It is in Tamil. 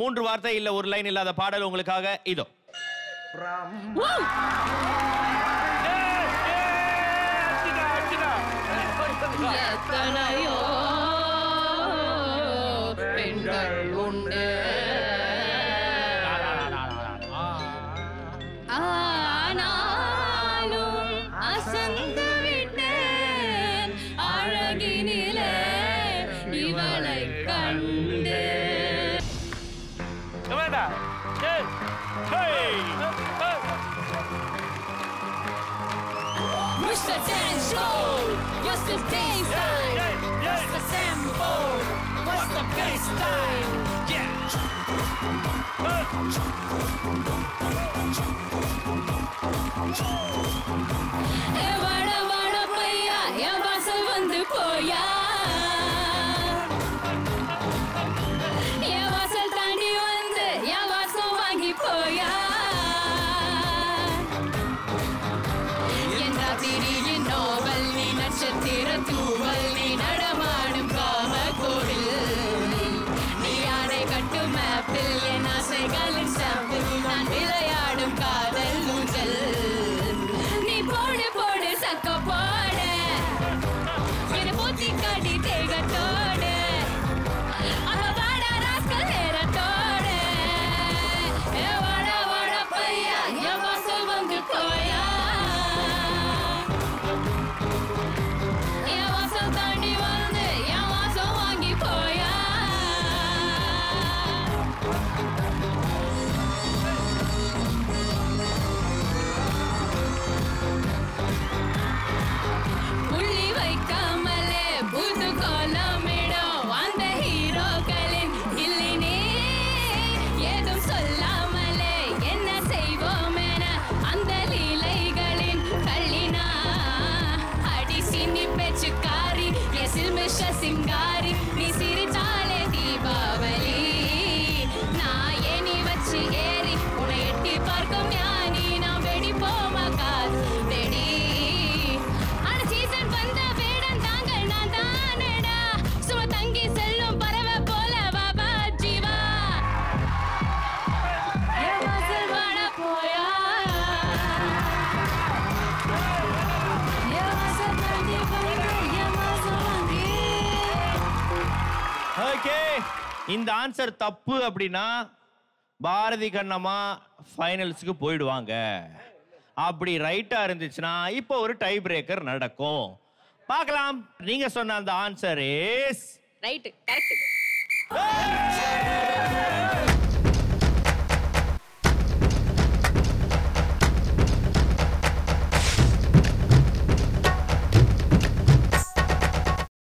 மூன்று வார்த்தை இல்ல ஒரு லைன் இல்லாத பாடல் உங்களுக்காக இதோ எத்தனையோ பெண்கள் உண்டு ஆனாலும் அசந்து விட்டேன் அழகினிலே இவளை கண்டு Mr. Dance Show, what's the dance time? What's the sample? What's the bass time? ஏ வாட வாட பையா என் வாசல் வந்து போயா என் வாசல் தாண்டி வந்து என் வாசம் வாங்கி போயா என் ராத்திரியின் நோவல் நீ நட்சத்திர தூவல் நீ நடமாடும் காம கோவில் நீ ஆடை கட்டும் மேப்பில் என் ஆசைகளின் சாம்பிள் நான் விளையாடும் காதல் ஊஞ்சல் நீ போடு போடு சக்க போட என போத்தி காட்டி தேகத்தோட அவ வாட ராஸ்கல் நேரத்தோட ஏ வாட வாட பையா என் வாசல் வந்து போயா என் வாசல் தாண்டி வந்து என் வாசம் வாங்கி போயா புள்ளி வைக்காமலே புது கோலமிடும் அந்த ஹீரோக்களின் இல்லினே ஏதும் சொல்லாமலே என்ன செய்வோம் என அந்த லீலைகளின் தள்ளினா அடி சின்னி பேச்சுக்காரி எசில் மிஷ சிங்காரி நீ சிரிச்சாலே தீபாவளி நான் ஏனி வச்சு ஏறி உன்னை எட்டி பார்க்கும் ஞானி நான் வெடிப்போமா கால் வெடி ஆனா சீசன் வந்த வேடம் தாங்கள் நான் தானடா சும்மா தங்கி செல்லும் பறவை போல பாபா ஜீவா என் வாசல் வாட போயா என் வாசல் தாண்டி வந்து என் வாசல் வாங்கி ஓகே இந்த ஆன்சர் தப்பு அப்படின்னா பாரதி கண்ணம்மா ஃபைனல்ஸ்க்கு போயிடுவாங்க அப்படி ரைட்டா இருந்துச்சுன்னா இப்போ ஒரு டை பிரேக்கர் நடக்கும் பார்க்கலாம் நீங்க சொன்ன அந்த ஆன்சர் இஸ் ரைட்டு கரெக்ட்